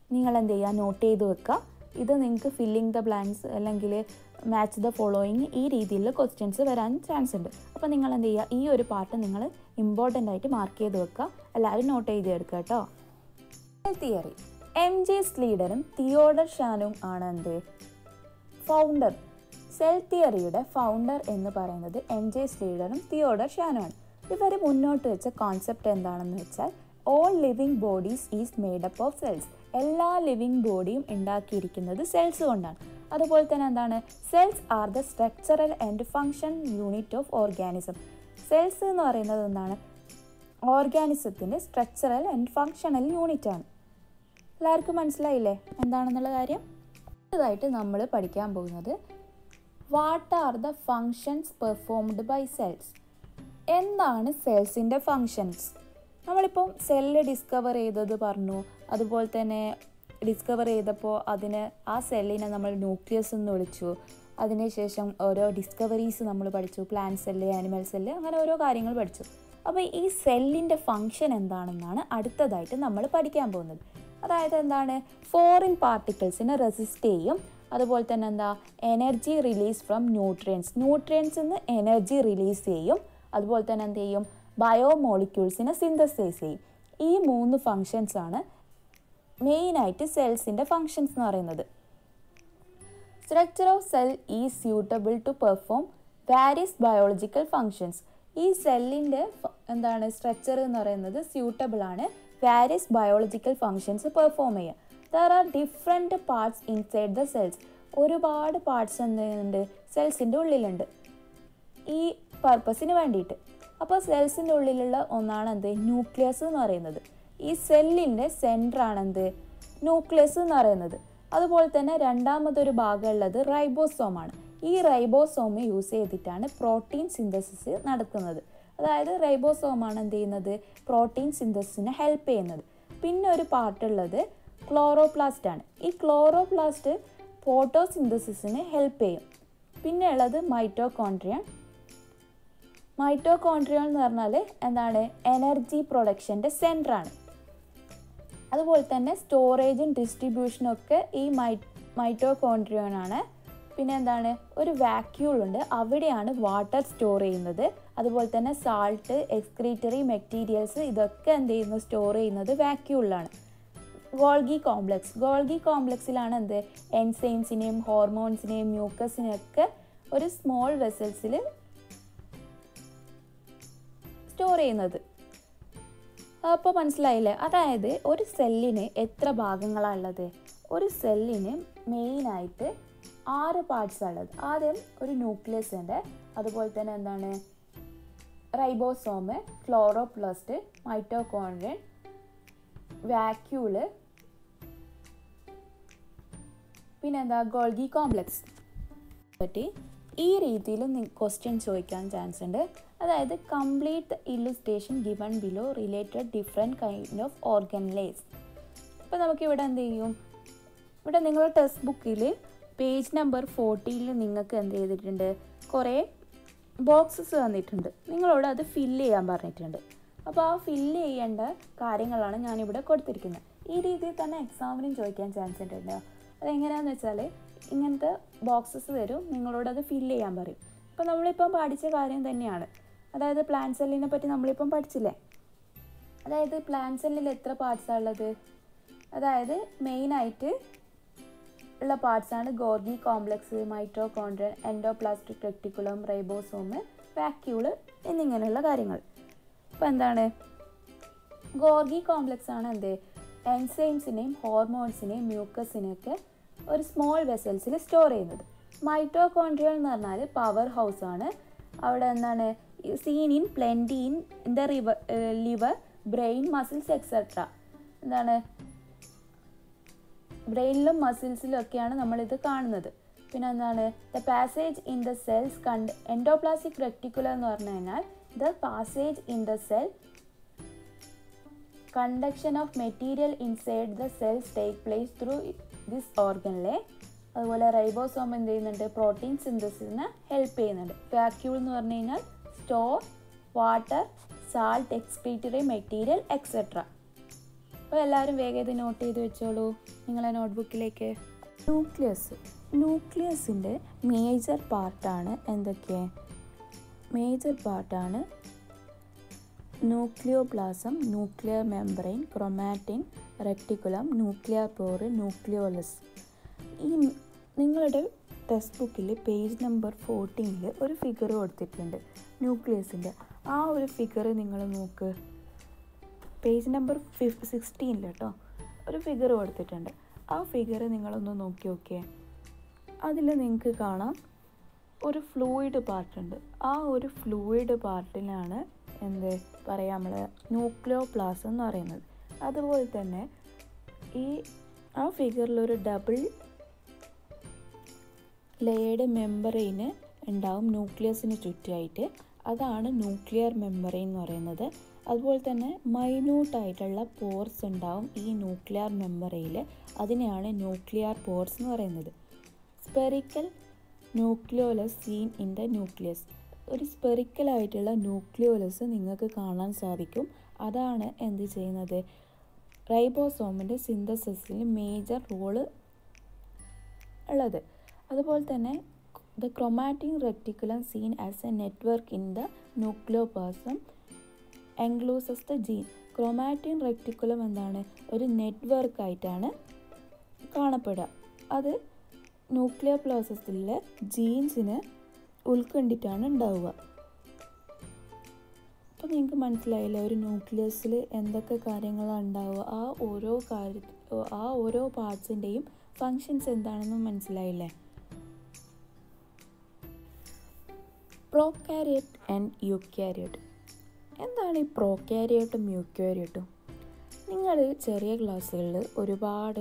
നിങ്ങൾ എന്ത് ചെയ്യുക നോട്ട് ചെയ്ത് വെക്കുക ഇത് നിങ്ങൾക്ക് ഫില്ലിംഗ് ദ ബ്ലാങ്ക്സ് അല്ലെങ്കിൽ മാച്ച് ദ ഫോളോയിങ് ഈ രീതിയിൽ ക്വസ്റ്റ്യൻസ് വരാൻ ചാൻസ് ഉണ്ട് അപ്പോൾ നിങ്ങൾ എന്ത് ചെയ്യുക ഈ ഒരു പാർട്ട് നിങ്ങൾ ഇമ്പോർട്ടൻ്റ് ആയിട്ട് മാർക്ക് ചെയ്ത് വെക്കുക എല്ലാവരും നോട്ട് ചെയ്ത് എടുക്കുക കേട്ടോ തിയറി എം ജെ സ്ലീഡറും തിയോഡർ ഷാനും ആണ് എന്ത് ഫൗണ്ടർ സെൽ തിയറിയുടെ ഫൗണ്ടർ എന്ന് പറയുന്നത് എം ജെ സ്ലീഡറും തിയോഡർ ഷാനുമാണ് ഇവർ മുന്നോട്ട് വെച്ച കോൺസെപ്റ്റ് എന്താണെന്ന് വെച്ചാൽ all living bodies is made up of cells എല്ലാ ലിവിങ് ബോഡിയും ഉണ്ടാക്കിയിരിക്കുന്നത് സെൽസ് കൊണ്ടാണ് അതുപോലെ തന്നെ എന്താണ് cells are the structural and function unit of organism cells എന്ന് പറയുന്നത് എന്താണ് ഓർഗാനിസത്തിൻ്റെ സ്ട്രക്ചറൽ ആൻഡ് ഫങ്ഷണൽ യൂണിറ്റ് ആണ് എല്ലാവർക്കും മനസ്സിലായില്ലേ എന്താണെന്നുള്ള കാര്യം അടുത്തതായിട്ട് നമ്മൾ പഠിക്കാൻ പോകുന്നത് what are the functions performed by cells എന്താണ് സെൽസിൻ്റെ ഫങ്ഷൻസ് നമ്മളിപ്പം സെല്ല് ഡിസ്കവർ ചെയ്തത് പറഞ്ഞു അതുപോലെ തന്നെ ഡിസ്കവർ ചെയ്തപ്പോൾ അതിന് ആ സെല്ലിനെ നമ്മൾ ന്യൂക്ലിയസ് എന്ന് വിളിച്ചു അതിനുശേഷം ഓരോ ഡിസ്കവറീസ് നമ്മൾ പഠിച്ചു പ്ലാന്റ് സെല്ല് ആനിമൽ സെല്ല് അങ്ങനെ ഓരോ കാര്യങ്ങൾ പഠിച്ചു അപ്പോൾ ഈ സെല്ലിൻ്റെ ഫങ്ഷൻ എന്താണെന്നാണ് അടുത്തതായിട്ട് നമ്മൾ പഠിക്കാൻ പോകുന്നത് അതായത് എന്താണ് ഫോറിൻ പാർട്ടിക്കിൾസിനെ റെസിസ്റ്റ് ചെയ്യും അതുപോലെ തന്നെ എന്താ എനർജി റിലീസ് ഫ്രം ന്യൂട്രിയൻസ് ന്യൂട്രിയൻസിൽ നിന്ന് എനർജി റിലീസ് ചെയ്യും അതുപോലെ തന്നെ എന്ത് ചെയ്യും ബയോ മോളിക്യൂൾസിനെ സിന്തസൈസ് ചെയ്യും ഈ മൂന്ന് ഫങ്ഷൻസ് ആണ് മെയിനായിട്ട് സെൽസിൻ്റെ ഫങ്ഷൻസ് എന്ന് പറയുന്നത് സ്ട്രക്ചർ ഓഫ് സെൽ ഈ suitable to perform various biological functions ഈ സെല്ലിൻ്റെ എന്താണ് സ്ട്രക്ചർ എന്ന് പറയുന്നത് സ്യൂട്ടബിൾ ആണ് വാരിയസ് ബയോളജിക്കൽ ഫങ്ഷൻസ് പെർഫോം ചെയ്യുക there are different parts inside the cells ഒരുപാട് പാർട്സ് എന്തുണ്ട് സെൽസിൻ്റെ ഉള്ളിലുണ്ട് ഈ പർപ്പസിന് വേണ്ടിയിട്ട് അപ്പോൾ സെൽസിൻ്റെ ഉള്ളിലുള്ള ഒന്നാണ് എന്ത് ന്യൂക്ലിയസ് എന്ന് പറയുന്നത് ഈ സെല്ലിൻ്റെ സെൻറ്ററാണ് എന്ത് ന്യൂക്ലിയസ് എന്ന് പറയുന്നത് അതുപോലെ തന്നെ രണ്ടാമതൊരു ഭാഗമുള്ളത് റൈബോസോമാണ് ഈ റൈബോസോം യൂസ് ചെയ്തിട്ടാണ് പ്രോട്ടീൻ സിന്തസിസ് നടക്കുന്നത് അതായത് റൈബോസോമാണ് എന്ത് ചെയ്യുന്നത് പ്രോട്ടീൻ സിന്തസിസിനെ ഹെൽപ്പ് ചെയ്യുന്നത് പിന്നെ ഒരു പാർട്ടുള്ളത് ക്ലോറോപ്ലാസ്റ്റ് ആണ് ഈ ക്ലോറോപ്ലാസ്റ്റ് ഫോട്ടോസിന്തസിസിന് ഹെൽപ്പ് ചെയ്യും പിന്നെ ഉള്ളത് മൈറ്റോകോൺട്രിയൻ മൈറ്റോകോൺട്രിയൻ എന്ന് പറഞ്ഞാൽ എന്താണ് എനർജി പ്രൊഡക്ഷൻ്റെ സെൻറ്ററാണ് അതുപോലെ തന്നെ സ്റ്റോറേജും ഡിസ്ട്രിബ്യൂഷനും ഒക്കെ ഈ മൈ മൈറ്റോകോൺട്രിയനാണ് പിന്നെ എന്താണ് ഒരു വാക്യൂൾ ഉണ്ട് അവിടെയാണ് വാട്ടർ സ്റ്റോർ ചെയ്യുന്നത് അതുപോലെ തന്നെ സാൾട്ട് എക്സ്ക്രീറ്ററി മെറ്റീരിയൽസ് ഇതൊക്കെ എന്ത് ചെയ്യുന്നു സ്റ്റോർ ചെയ്യുന്നത് വാക്യൂളിലാണ് ഗോൾഗി കോംപ്ലക്സ് ഗോൾഗി കോംപ്ലക്സിലാണ് എന്ത് എൻസൈംസിനെയും ഹോർമോൺസിനെയും മ്യൂക്കസിനെയും ഒക്കെ ഒരു സ്മോൾ വെസൽസിൽ സ്റ്റോർ ചെയ്യുന്നത് അപ്പോൾ മനസ്സിലായില്ലേ അതായത് ഒരു സെല്ലിന് എത്ര ഭാഗങ്ങളാണ് ഉള്ളത് ഒരു സെല്ലിന് മെയിനായിട്ട് ആറ് പാർട്സ് ഉള്ളത് ആദ്യം ഒരു ന്യൂക്ലിയസ് ഉണ്ട് അതുപോലെ തന്നെ എന്താണ് റൈബോസോമ് ക്ലോറോപ്ലസ്റ്റ് മൈറ്റോകോൺഡ്രിയൻ വാക്യൂള് പിന്നെ എന്താ ഗോൾഗി കോംപ്ലക്സ് പറ്റി ഈ രീതിയിൽ ക്വസ്റ്റ്യൻ ചോദിക്കാൻ ചാൻസ് ഉണ്ട് അതായത് complete the illustration given below related different kind of organelles ഇപ്പോൾ നമുക്കിവിടെ എന്ത് ചെയ്യും ഇവിടെ നിങ്ങളുടെ ടെക്സ്റ്റ് ബുക്കിൽ പേജ് നമ്പർ ഫോർട്ടിയിൽ നിങ്ങൾക്ക് എന്ത് ചെയ്തിട്ടുണ്ട് കുറേ ബോക്സസ് തന്നിട്ടുണ്ട് നിങ്ങളോട് അത് ഫില്ല് ചെയ്യാൻ പറഞ്ഞിട്ടുണ്ട് അപ്പോൾ ആ ഫില്ല് ചെയ്യേണ്ട കാര്യങ്ങളാണ് ഞാനിവിടെ കൊടുത്തിരിക്കുന്നത് ഈ രീതിയിൽ തന്നെ എക്സാമിനും ചോദിക്കാൻ ചാൻസ് ഉണ്ട് അതെങ്ങനെയാണെന്ന് വെച്ചാൽ ഇങ്ങനത്തെ ബോക്സസ് തരും നിങ്ങളോട് അത് ഫില്ല് ചെയ്യാൻ പറയും അപ്പോൾ നമ്മളിപ്പം പഠിച്ച കാര്യം തന്നെയാണ് അതായത് പ്ലാൻ സെല്ലിനെ പറ്റി നമ്മളിപ്പം പഠിച്ചില്ലേ അതായത് പ്ലാൻ സെല്ലിൽ എത്ര പാർട്സാണ് ഉള്ളത് അതായത് മെയിനായിട്ട് ഉള്ള പാർട്സാണ് Golgi complex mitochondrion endoplasmic reticulum ribosome vacuole എന്നിങ്ങനെയുള്ള കാര്യങ്ങൾ അപ്പോൾ എന്താണ് ഗോർഗി കോംപ്ലക്സ് ആണ് എന്ത് എൻസൈംസിനെയും ഹോർമോൺസിനെയും മ്യൂക്കസിനെയൊക്കെ ഒരു സ്മോൾ വെസൽസിൽ സ്റ്റോർ ചെയ്യുന്നത് മൈറ്റോകോൺഡ്രിയൽ എന്ന് പറഞ്ഞാൽ പവർ ഹൗസ് ആണ് അവിടെ എന്താണ് seen in plenty in in the river liver brain muscles etcetera എന്താണ് ബ്രെയിനിലും മസിൽസിലും ഒക്കെയാണ് നമ്മളിത് കാണുന്നത് പിന്നെ എന്താണ് the passage in the cells കണ്ട് എൻഡോപ്ലാസ്റ്റിക് റെക്ടിക്കുലർ എന്ന് പറഞ്ഞു കഴിഞ്ഞാൽ the passage in the cell conduction of material inside the cells take place through this ഓർഗനിലെ അതുപോലെ റൈബോസോം എന്ത് ചെയ്യുന്നുണ്ട് പ്രോട്ടീൻ സിന്തസിസിന് ഹെൽപ്പ് ചെയ്യുന്നുണ്ട് വാക്യൂൾ എന്ന് പറഞ്ഞു കഴിഞ്ഞാൽ store water salt excretory material etcetera അപ്പോൾ നിങ്ങളെല്ലാവരും വേഗം ഇത് നോട്ട് ചെയ്ത് വെച്ചോളൂ നിങ്ങളെ നോട്ട്ബുക്കിലേക്ക് ന്യൂക്ലിയസ് ന്യൂക്ലിയസിൻ്റെ മേജർ പാർട്ടാണ് എന്തൊക്കെ മേജർ പാർട്ടാണ് nucleoplasm nuclear membrane chromatin reticulum nuclear pore nucleolus ഈ നിങ്ങളുടെ ടെക്സ്റ്റ് ബുക്കിൽ പേജ് നമ്പർ ഫോർട്ടീനിൽ ഒരു ഫിഗർ കൊടുത്തിട്ടുണ്ട് ന്യൂക്ലിയസിൻ്റെ ആ ഒരു ഫിഗർ നിങ്ങൾ നോക്ക് പേജ് നമ്പർ ഫിഫ് സിക്സ്റ്റീനിൽ കേട്ടോ ഒരു ഫിഗർ കൊടുത്തിട്ടുണ്ട് ആ ഫിഗർ നിങ്ങളൊന്ന് നോക്കി നോക്കിയേ അതിൽ നിങ്ങൾക്ക് കാണാം ഒരു ഫ്ലൂയിഡ് പാർട്ടുണ്ട് ആ ഒരു ഫ്ലൂയിഡ് പാർട്ടിലാണ് എന്ത് പറയുക നമ്മൾ ന്യൂക്ലിയോ പ്ലാസ് എന്ന് പറയുന്നത് അതുപോലെ തന്നെ ഈ ആ ഫിഗറിലൊരു ഡബിൾ ലെയർഡ് മെമ്പറൈന് ഉണ്ടാവും ന്യൂക്ലിയസിന് ചുറ്റുമായിട്ട് അതാണ് ന്യൂക്ലിയർ മെമ്പറൈൻ എന്ന് പറയുന്നത് അതുപോലെ തന്നെ മൈന്യൂട്ടായിട്ടുള്ള പോർസ് ഉണ്ടാവും ഈ ന്യൂക്ലിയർ മെമ്പറയിൽ അതിനെയാണ് ന്യൂക്ലിയർ പോർസ് എന്ന് പറയുന്നത് spherical nucleolus seen in the nucleus ഒരു സ്പെറിക്കൽ ആയിട്ടുള്ള ന്യൂക്ലിയോലസ് നിങ്ങൾക്ക് കാണാൻ സാധിക്കും അതാണ് എന്ത് ചെയ്യുന്നത് റൈബോസോമിൻ്റെ സിന്തസിസിൽ മേജർ റോള് ഉള്ളത് അതുപോലെ തന്നെ the chromatic reticulum seen as a network in the nucleoplasm encloses the gene chromatin reticulum എന്താണ് ഒരു നെറ്റ്വർക്ക് ആയിട്ടാണ് കാണപ്പെടുക അത് ന്യൂക്ലിയർ പ്രോസസ്സിലെ ജീൻസിനെ ഉൾക്കൊണ്ടിട്ടാണ് ഉണ്ടാവുക അപ്പോൾ നിങ്ങൾക്ക് മനസ്സിലായില്ലേ ഒരു ന്യൂക്ലിയസിൽ എന്തൊക്കെ കാര്യങ്ങളാണ് ഉണ്ടാവുക ആ ഓരോ കാര്യ ആ ഓരോ പാർട്സിൻ്റെയും ഫങ്ഷൻസ് എന്താണെന്ന് മനസ്സിലായില്ലേ പ്രോകാരിയറ്റ് ആൻഡ് യൂക്യാരിയറ്റ് എന്താണ് ഈ പ്രോകാരിയറ്റും യൂക്യാരിയറ്റും നിങ്ങൾ ചെറിയ ക്ലാസ്സുകളിൽ ഒരുപാട്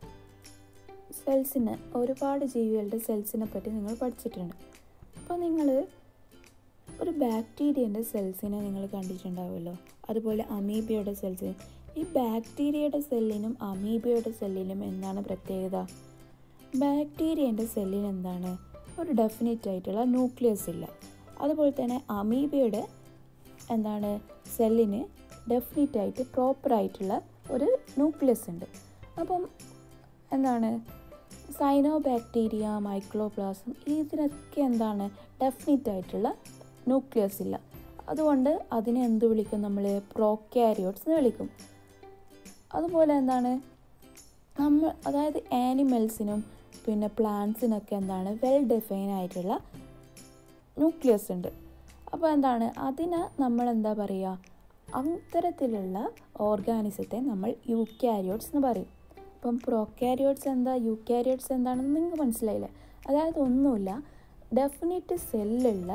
സെൽസിനെ ഒരുപാട് ജീവികളുടെ സെൽസിനെ പറ്റി നിങ്ങൾ പഠിച്ചിട്ടുണ്ട് അപ്പോൾ നിങ്ങൾ ഒരു ബാക്ടീരിയൻ്റെ സെൽസിനെ നിങ്ങൾ കണ്ടിട്ടുണ്ടാവുമല്ലോ അതുപോലെ അമീബയുടെ സെൽസ് ഈ ബാക്ടീരിയയുടെ സെല്ലിനും അമീബയുടെ സെല്ലിനും എന്താണ് പ്രത്യേകത ബാക്ടീരിയൻ്റെ സെല്ലിന് എന്താണ് ഒരു ഡെഫിനറ്റ് ആയിട്ടുള്ള ന്യൂക്ലിയസ് ഇല്ല അതുപോലെ തന്നെ അമീബയുടെ എന്താണ് സെല്ലിന് ഡെഫിനറ്റ് ആയിട്ട് പ്രോപ്പർ ആയിട്ടുള്ള ഒരു ന്യൂക്ലിയസ് ഉണ്ട് അപ്പം എന്താണ് സൈനോ ബാക്ടീരിയ മൈക്രോപ്ലാസം ഇതിനൊക്കെ എന്താണ് ഡെഫിനറ്റ് ആയിട്ടുള്ള ന്യൂക്ലിയസ് ഇല്ല അതുകൊണ്ട് അതിനെ എന്ത് വിളിക്കും നമ്മൾ പ്രോക്യാരിയോട്സ് എന്ന് വിളിക്കും അതുപോലെ എന്താണ് നമ്മൾ അതായത് ആനിമൽസിനും പിന്നെ പ്ലാന്റ്സിനൊക്കെ എന്താണ് വെൽ ഡിഫൈൻ ആയിട്ടുള്ള ന്യൂക്ലിയസ് ഉണ്ട് അപ്പോൾ എന്താണ് അതിന് നമ്മൾ എന്താ പറയുക അത്തരത്തിലുള്ള ഓർഗാനിസത്തെ നമ്മൾ യൂക്യാരിയോട്സ് എന്ന് പറയും അപ്പം പ്രോക്യാരിയോട്സ് എന്താ യൂക്യാരിയോട്സ് എന്താണെന്ന് നിങ്ങൾക്ക് മനസ്സിലായില്ലേ അതായത് ഒന്നുമില്ല ഡെഫിനിറ്റ് സെല്ലുള്ള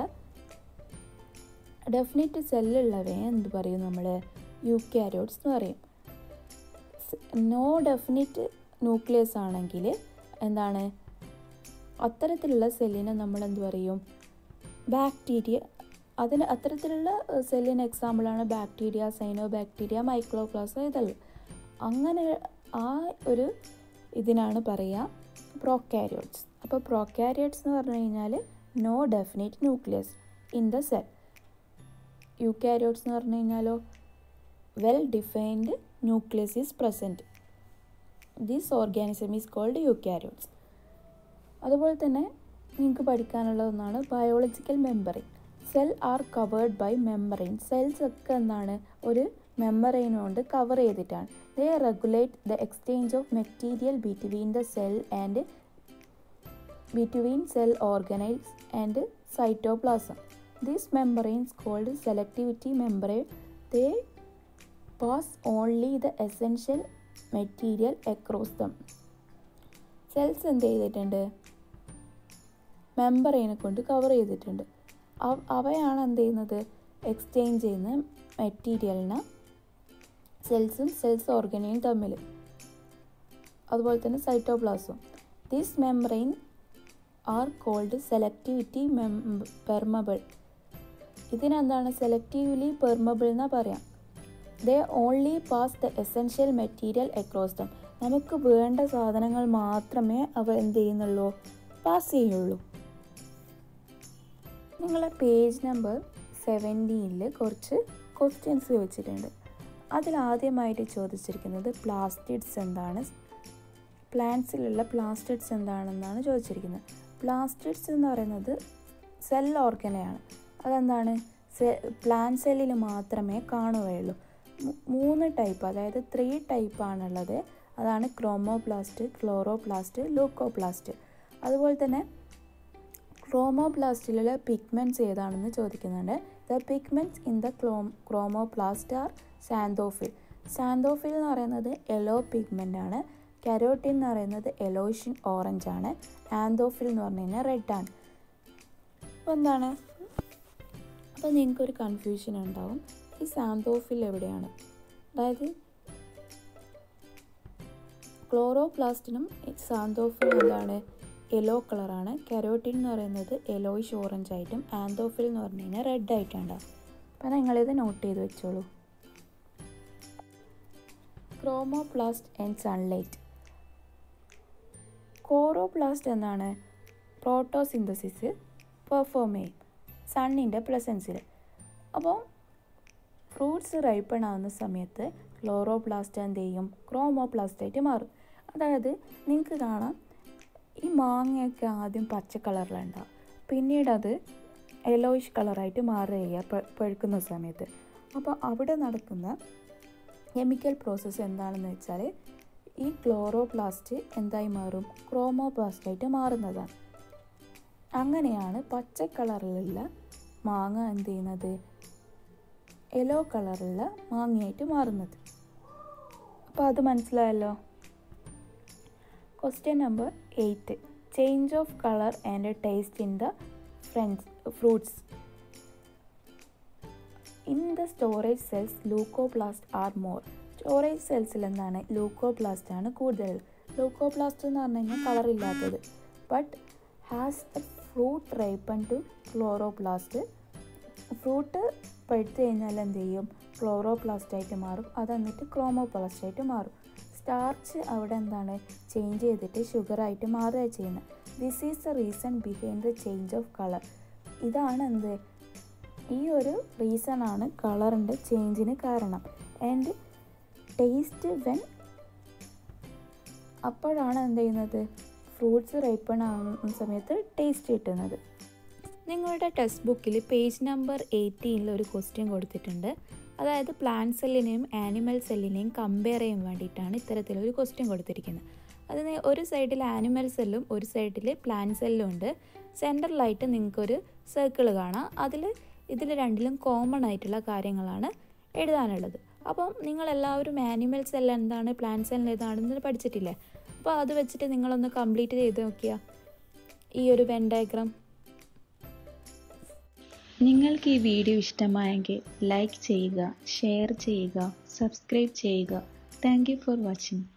ഡെഫിനിറ്റ് സെല്ലുള്ളവയെ എന്ത് പറയും നമ്മൾ യൂക്യാരിയോട്സ് എന്ന് പറയും നോ ഡെഫിനിറ്റ് ന്യൂക്ലിയസ് ആണെങ്കിൽ എന്താണ് അത്തരത്തിലുള്ള സെല്ലിനെ നമ്മൾ എന്ത് പറയും ബാക്ടീരിയ അതിന് അത്തരത്തിലുള്ള സെല്ലിന് എക്സാമ്പിളാണ് ബാക്ടീരിയ സൈനോ ബാക്ടീരിയ മൈക്രോപ്ലാസ് ഇതെല്ലാം അങ്ങനെ ആ ഒരു ഇതിനാണ് പറയുക പ്രോക്യാരിയോട്സ് അപ്പോൾ പ്രോക്യാരിയോട്സ് എന്ന് പറഞ്ഞു കഴിഞ്ഞാൽ no definite nucleus in the cell eukaryotes എന്ന് പറഞ്ഞു കഴിഞ്ഞാലോ well defined nucleus is present this organism is called eukaryotes അതുപോലെ തന്നെ നിങ്ങൾക്ക് പഠിക്കാനുള്ള ഒന്നാണ് biological membrane cell are covered by membrane cells ഒക്കെ എന്താണ് ഒരു മെമ്പറൈൻ കൊണ്ട് കവർ ചെയ്തിട്ടാണ് they regulate the exchange of material between the cell and between cell organelles and cytoplasm these membranes called selectivity membrane they pass only the essential material across them cells എന്ത് ചെയ്തിട്ടുണ്ട് മെമ്പറൈനെ കൊണ്ട് cover ചെയ്തിട്ടുണ്ട് അവയാണ് എന്ത് ചെയ്യുന്നത് exchange ചെയ്യുന്ന മെറ്റീരിയലിന് സെൽസും cells ഓർഗനയും തമ്മിൽ അതുപോലെ തന്നെ സൈറ്റോപ്ലാസും this membrane are called selectivity മെം പെർമബിൾ ഇതിനെന്താണ് സെലക്റ്റീവ്ലി പെർമബിൾ എന്നാ പറയാം they only pass the essential material across them നമുക്ക് വേണ്ട സാധനങ്ങൾ മാത്രമേ അവ എന്ത് ചെയ്യുന്നുള്ളൂ പാസ് ചെയ്യുള്ളൂ നിങ്ങളെ പേജ് നമ്പർ സെവൻറ്റീനിൽ കുറച്ച് ക്വസ്റ്റ്യൻസ് വെച്ചിട്ടുണ്ട് അതിലാദ്യമായിട്ട് ചോദിച്ചിരിക്കുന്നത് പ്ലാസ്റ്റിഡ്സ് എന്താണ് പ്ലാന്റ്സിലുള്ള പ്ലാസ്റ്റിഡ്സ് എന്താണെന്നാണ് ചോദിച്ചിരിക്കുന്നത് പ്ലാസ്റ്റിഡ്സ് എന്ന് പറയുന്നത് സെൽ ഓർഗനയാണ് അതെന്താണ് സെ പ്ലാന്റ് സെല്ലിൽ മാത്രമേ കാണുകയുള്ളൂ മൂ- മൂന്ന് ടൈപ്പ് അതായത് ത്രീ ടൈപ്പാണുള്ളത് അതാണ് ക്രോമോപ്ലാസ്റ്റ് ക്ലോറോപ്ലാസ്റ്റ് ലൂക്കോപ്ലാസ്റ്റ് അതുപോലെ തന്നെ ക്രോമോപ്ലാസ്റ്റിലുള്ള പിഗ്മെൻറ്റ്സ് ഏതാണെന്ന് ചോദിക്കുന്നുണ്ട് ദ പിഗ്മെൻറ്റ്സ് ഇൻ ദ ക്ലോ ക്രോമോപ്ലാസ്റ്റ് ആർ സാന്തോഫിൽ സാന്തോഫിൽ എന്ന് പറയുന്നത് യെല്ലോ പിഗ്മെൻ്റ് ആണ് കരോട്ടിൻ എന്ന് പറയുന്നത് യെലോയിഷൻ ഓറഞ്ച് ആണ് ആന്തോഫിൽ എന്ന് പറഞ്ഞു കഴിഞ്ഞാൽ റെഡ് ആണ് അപ്പോൾ എന്താണ് അപ്പോൾ നിങ്ങൾക്കൊരു കൺഫ്യൂഷൻ ഉണ്ടാവും ഈ സാന്തോഫിൽ എവിടെയാണ് അതായത് ക്ലോറോപ്ലാസ്റ്റിനും സാന്തോഫിൽ എന്താണ് യെല്ലോ കളറാണ് കരോട്ടിൻ എന്ന് പറയുന്നത് യെലോയിഷ് ഓറഞ്ച് ആയിട്ടും ആന്തോഫിൽ എന്ന് പറഞ്ഞു കഴിഞ്ഞാൽ റെഡ് ആയിട്ടുണ്ടാവും അപ്പോൾ നിങ്ങളിത് നോട്ട് ചെയ്ത് വെച്ചോളൂ ക്രോമോപ്ലാസ്റ്റ് ആൻഡ് സൺലൈറ്റ് കോറോപ്ലാസ്റ്റ് എന്നാണ് പ്രോട്ടോസിന്തസിസ് പെർഫോം ചെയ്യും സണ്ണിൻ്റെ പ്രസൻസിൽ അപ്പോൾ ഫ്രൂട്ട്സ് റൈപ്പൺ ആവുന്ന സമയത്ത് ക്ലോറോപ്ലാസ്റ്റ് എന്ത് ചെയ്യും ക്രോമോപ്ലാസ്റ്റ് ആയിട്ട് മാറും അതായത് നിങ്ങൾക്ക് കാണാം ഈ മാങ്ങയൊക്കെ ആദ്യം പച്ച കളറിലുണ്ടാവും പിന്നീട് അത് യെലോയിഷ് കളറായിട്ട് മാറുക പ- പഴുക്കുന്ന സമയത്ത് അപ്പോൾ അവിടെ നടക്കുന്ന കെമിക്കൽ പ്രോസസ്സ് എന്താണെന്ന് വെച്ചാൽ ഈ ക്ലോറോപ്ലാസ്റ്റ് എന്തായി മാറും ക്രോമോപ്ലാസ്റ്റായിട്ട് മാറുന്നതാണ് അങ്ങനെയാണ് പച്ച കളറിലുള്ള മാങ്ങ എന്ത് ചെയ്യുന്നത് യെല്ലോ കളറുള്ള മാങ്ങയായിട്ട് മാറുന്നത് അപ്പോൾ അത് മനസ്സിലായല്ലോ question number eight change of colour and taste in the friends fruits in the storage cells leucoplast are more storage സെൽസിൽ എന്താണ് ലൂക്കോപ്ലാസ്റ്റ് ആണ് കൂടുതൽ ലൂക്കോപ്ലാസ്റ്റ് എന്ന് പറഞ്ഞു കഴിഞ്ഞാൽ കളറില്ലാത്തത് but has a fruit ripen to chloroplast fruit പഴുത്ത് കഴിഞ്ഞാൽ എന്ത് ചെയ്യും ക്ലോറോപ്ലാസ്റ്റ് ആയിട്ട് മാറും അത് എന്നിട്ട് ക്രോമോപ്ലാസ്റ്റ് ആയിട്ട് മാറും സ്റ്റാർച്ച് അവിടെ എന്താണ് ചേഞ്ച് ചെയ്തിട്ട് ഷുഗറായിട്ട് മാറുക ചെയ്യുന്നത് this is the reason behind the change of colour ഇതാണ് എന്ത് ഈ ഒരു റീസൺ ആണ് കളറിൻ്റെ ചേഞ്ചിന് കാരണം ആൻഡ് ടേസ്റ്റ് വെൻ അപ്പോഴാണ് എന്ത് ചെയ്യുന്നത് ഫ്രൂട്ട്സ് റൈപ്പൺ ആവുന്ന സമയത്ത് ടേസ്റ്റ് കിട്ടുന്നത് നിങ്ങളുടെ ടെക്സ്റ്റ് ബുക്കിൽ പേജ് നമ്പർ എയ്റ്റീനിൽ ഒരു ക്വസ്റ്റ്യൻ കൊടുത്തിട്ടുണ്ട് അതായത് പ്ലാന്റ് സെല്ലിനെയും ആനിമൽ സെല്ലിനെയും കമ്പയർ ചെയ്യാൻ വേണ്ടിയിട്ടാണ് ഇത്തരത്തിലൊരു ക്വസ്റ്റ്യൻ കൊടുത്തിരിക്കുന്നത് അതിന് ഒരു സൈഡിൽ ആനിമൽ സെല്ലും ഒരു സൈഡിൽ പ്ലാന്റ് സെല്ലും ഉണ്ട് സെൻറ്ററിലായിട്ട് നിങ്ങൾക്കൊരു സർക്കിൾ കാണാം അതിൽ ഇതിൽ രണ്ടിലും കോമൺ ആയിട്ടുള്ള കാര്യങ്ങളാണ് എഴുതാനുള്ളത് അപ്പം നിങ്ങളെല്ലാവരും ആനിമൽ സെൽ എന്താണ് പ്ലാന്റ് സെൽ ഏതാണെന്ന് പഠിച്ചിട്ടില്ലേ അപ്പോൾ അത് വെച്ചിട്ട് നിങ്ങളൊന്ന് കംപ്ലീറ്റ് ചെയ്ത് നോക്കിയാൽ ഈ ഒരു വെൻ ഡയഗ്രാം നിങ്ങൾക്ക് ഈ വീഡിയോ ഇഷ്ടമായെങ്കിൽ ലൈക്ക് ചെയ്യുക ഷെയർ ചെയ്യുക സബ്സ്ക്രൈബ് ചെയ്യുക താങ്ക് യു ഫോർ വാച്ചിങ്